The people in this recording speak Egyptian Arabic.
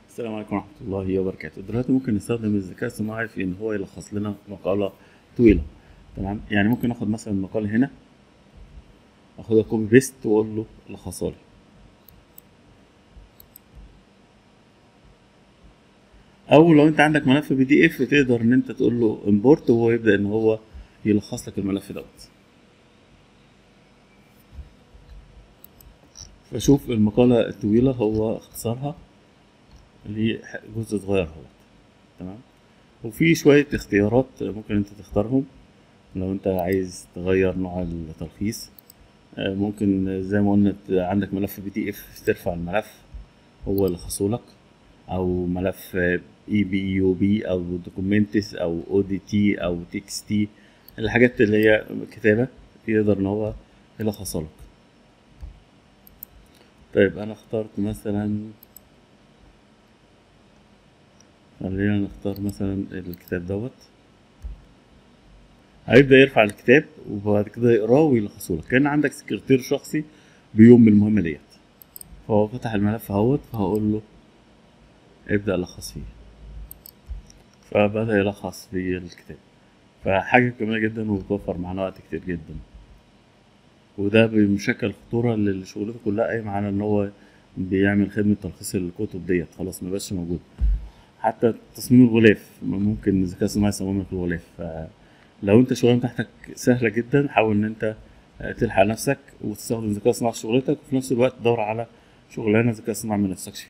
السلام عليكم ورحمة الله وبركاته دلوقتي ممكن نستخدم الذكاء الصناعي في إن هو يلخص لنا مقالة طويلة تمام يعني ممكن آخد مثلا المقال هنا آخدها كوبي بيست وأقول له لخصها لي أو لو أنت عندك ملف بي دي إف تقدر إن أنت تقول له امبورت وهو يبدأ إن هو يلخص لك الملف دوت فشوف المقالة الطويلة هو اختصارها لجزء صغير اهو تمام وفي شوية اختيارات ممكن انت تختارهم لو انت عايز تغير نوع التلخيص آه، ممكن زي ما قلنا ت- عندك ملف بي دي اف ترفع الملف هو اللي خصولك او ملف اي بي يو بي او دوكومنتس او او دي تي او تكس تي الحاجات اللي هي كتابة يقدر ان هو يلخصها لك طيب انا اخترت مثلا خلينا نختار مثلا الكتاب دوت هيبدأ يرفع الكتاب وبعد كده يقراه ويلخصه لك كأن عندك سكرتير شخصي بيقوم بالمهمة ديت فهو فتح الملف اهوت فهقول له ابدأ لخص فيه فبدأ يلخص في الكتاب فحاجة جميلة جدا وبتوفر معانا وقت كتير جدا وده بيشكل خطورة اللي شغلته كلها قايمة على إن هو بيعمل خدمة تلخيص الكتب ديت خلاص مبقاش موجود حتى تصميم الغلاف ممكن الذكاء الصناعي يصمم لك الغلاف فلو انت شغلانة بتاعتك سهلة جدا حاول ان انت تلحق نفسك وتستخدم الذكاء الصناعي في شغلتك وفي نفس الوقت تدور على شغلانة الذكاء الصناعي ما نفسكش